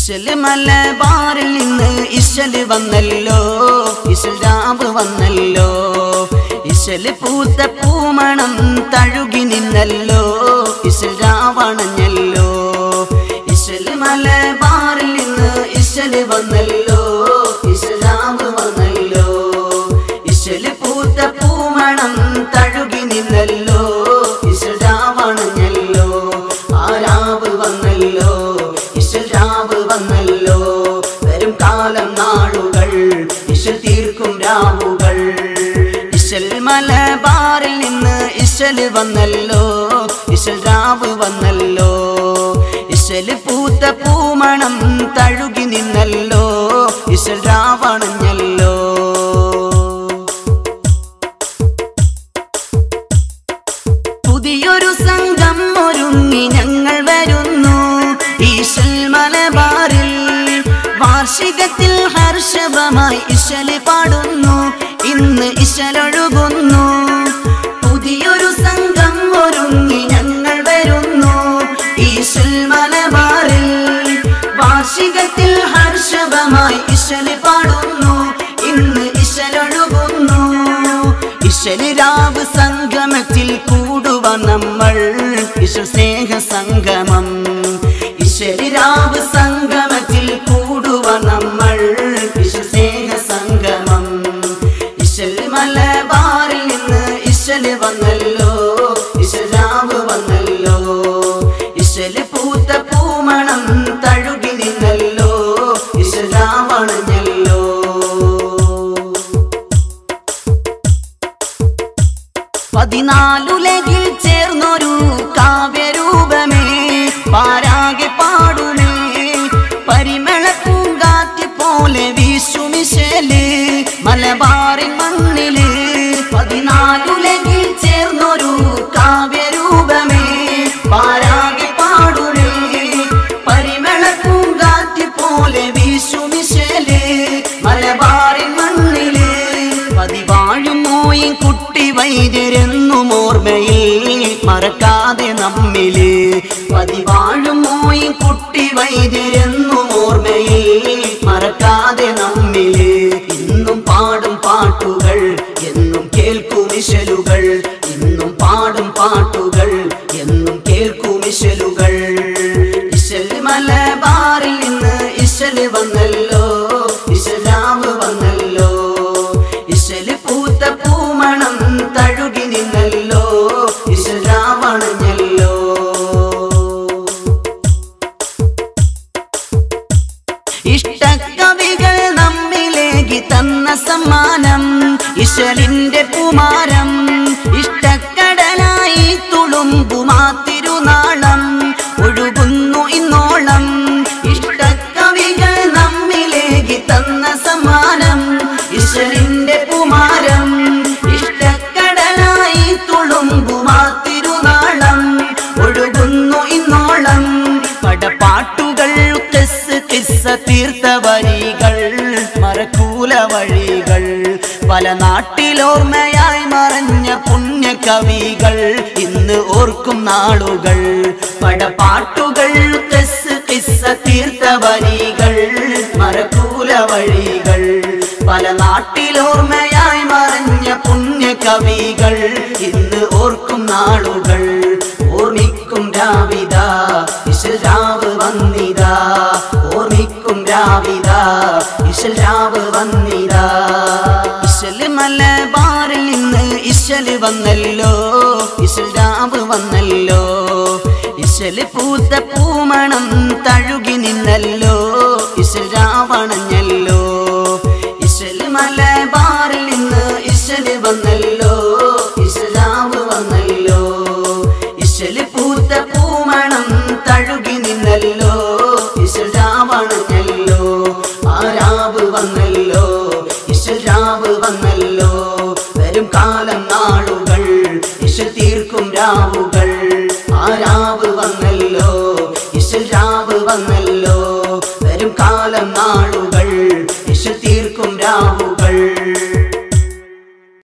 ഇശല് മലബാറിൽ നിന്ന് ഇശല് വന്നല്ലോ ഇശൽ രാവ് വന്നല്ലോ ഇശല് പൂത്ത പൂമണം തഴുകി നിന്നല്ലോ ഇശൽ രാവണഞ്ഞല്ലോ ഇശല് മലബാറിൽ നിന്ന് ഇശല് വന്നല്ലോ ഇശൽ രാവ് വന്നല്ലോ ഇശല് പൂത്ത പൂമണം തഴുകി നിന്നല്ലോ ഇശൽ രാവണഞ്ഞല്ലോ ആരാവ് വന്നല്ലോ ഇശൽ രാവ് വന്നല്ലോ വരും കാലം നാളുകൾ ഇശൽ തീർക്കും രാവുകൾ ഇശൽ മലബാറിൽ നിന്ന് ഇശൽ വന്നല്ലോ ഇശൽ രാവ് വന്നല്ലോ ഇശൽ പൂത്ത പൂമണം തഴുകി നിന്നല്ലോ ഇശൽ രാവണഞ്ഞല്ലോ പുതിയൊരു സംഘം ഒരുങ്ങി ഞങ്ങൾ വരുന്നു ഈശൽ മലബാറിൽ വാർഷികത്തിൽ ഹർഷഭമായി ഇശല് പാടുന്നു ഇന്ന് ഇശലൊഴുകുന്നു പുതിയൊരു സംഘം ഒരുങ്ങി ഞങ്ങൾ വരുന്നു ഈശൽ മലബാറിൽ വാർഷികത്തിൽ ഹർഷഭമായി ഇശല് പാടുന്നു ഇന്ന് ഇശലൊഴുകുന്നു ഇശല് രാവ് സംഗമത്തിൽ കൂടുവ നമ്മൾ ഇശ സ്നേഹ സംഗമം ഇശല് രാവ് സംഗമത്തിൽ കൂടുവ നമ്മൾ ഇശ സ്നേഹ സംഗമം ഇശൽ മലബാറിൽ നിന്ന് ഇശല് വന്നല്ലോ ഇശൽ രാവ് വന്നല്ലോ ഇശല് പൂത്ത പൂമണം തഴുകി നിന്നല്ലോ ഇശൽ രാവണഞ്ഞല്ലോ പതിനാലുലകിൽ ചേർന്നൊരു കാവ്യരൂപമേ പാരാകെ പാടുമേ പരിമള പൂങ്കാറ്റ് പോലെ വീശുമിശല് മലബാറിൻ മണ്ണില് പതിനാലുലകിൽ ചേർന്നൊരു കാവ്യരൂപമേ പാരാകെ പാടുമേ പരിമള പൂങ്കാറ്റ് പോലെ വീശുമിശല് മലബാറിൻ മണ്ണില് പതിവാഴും മോയും കുട്ടി വൈദ്യരെന്നും ഓർമ്മയിൽ മറക്കാതെ നമ്മില് പതിവാഴും മോയും കുട്ടി വൈദ്യരെന്നും ഓർമ്മയിൽ മറക്കാതെ നമ്മില് ഇന്നും പാടും പാട്ടുകൾ എന്നും കേൾക്കും ഇശലുകൾ ഇന്നും പാടും പാട്ടുകൾ എന്നും കേൾക്കും ഇശലുകൾ ഇശൽ മലബാറിൽ നിന്ന് ഇശല് വന്നല്ലോ ഇശലാവ് വന്നല്ലോ ഇശല് പൂത്ത പൂമണം തഴുകി നിന്നല്ലോ ഇശലാവണഞ്ഞല്ലോ ഇഷ്ടകവികൾ നമ്മിലേക്ക് തന്ന സമ്മാനം ഇശലിന്റെ കുമാരം ഇഷ്ടക്കടലായി തുളുമ്പുമാ തിരുനാളം ഒഴുകുന്നു ഇന്നോളം ഇഷ്ടകവികൾ നമ്മിലേക്ക് തന്ന സമ്മാനം ഇശലിന്റെ കുമാരം ഇഷ്ടക്കടലായി തുളുമ്പുമാ തിരുനാളം ഒഴുകുന്നു ഇന്നോളം പടപ്പാട്ടുകൾ കിസ് കിസ്സ തീർത്ത വരികൾ മറക്കൂല വഴികൾ പല നാട്ടിലോർമ്മയായി മറഞ്ഞ പുണ്യ കവികൾ ഇന്ന് ഓർക്കും നാളുകൾ പടപ്പാട്ടുകൾ കിസ് കിസ്സ തീർത്ത വരികൾ മറക്കൂല വഴികൾ പല നാട്ടിലോർമ്മയായി മറഞ്ഞ പുണ്യ കവികൾ ഇന്ന് ഓർക്കും നാളുകൾ ഓർമ്മിക്കും രാവിത ഇശൽ രാവ് വന്നിതാ ഓർമ്മിക്കും രാവിത ഇശൽ രാവ് വന്നിതാ ഇശല് മലബാറിൽ നിന്ന് ഇശല് വന്നല്ലോ ഇശൽ രാവ് വന്നല്ലോ ഇശല് പൂത്ത പൂമണം തഴുകി നിന്നല്ലോ ഇശൽ രാവണഞ്ഞല്ലോ ഇശല് മലബാറിൽ നിന്ന് ഇശല് വന്നല്ലോ ഇശലാവ് വന്നല്ലോ ഇശല് പൂത്ത പൂമണം തഴുകി നിന്നല്ലോ ഇശൽ രാവണഞ്ഞല്ലോ ആരാവ് വന്നല്ലോ ഇശൽ രാവ് വന്നല്ലോ വരും കാലം നാളുകൾ ഇശൽ തീർക്കും രാവുകൾ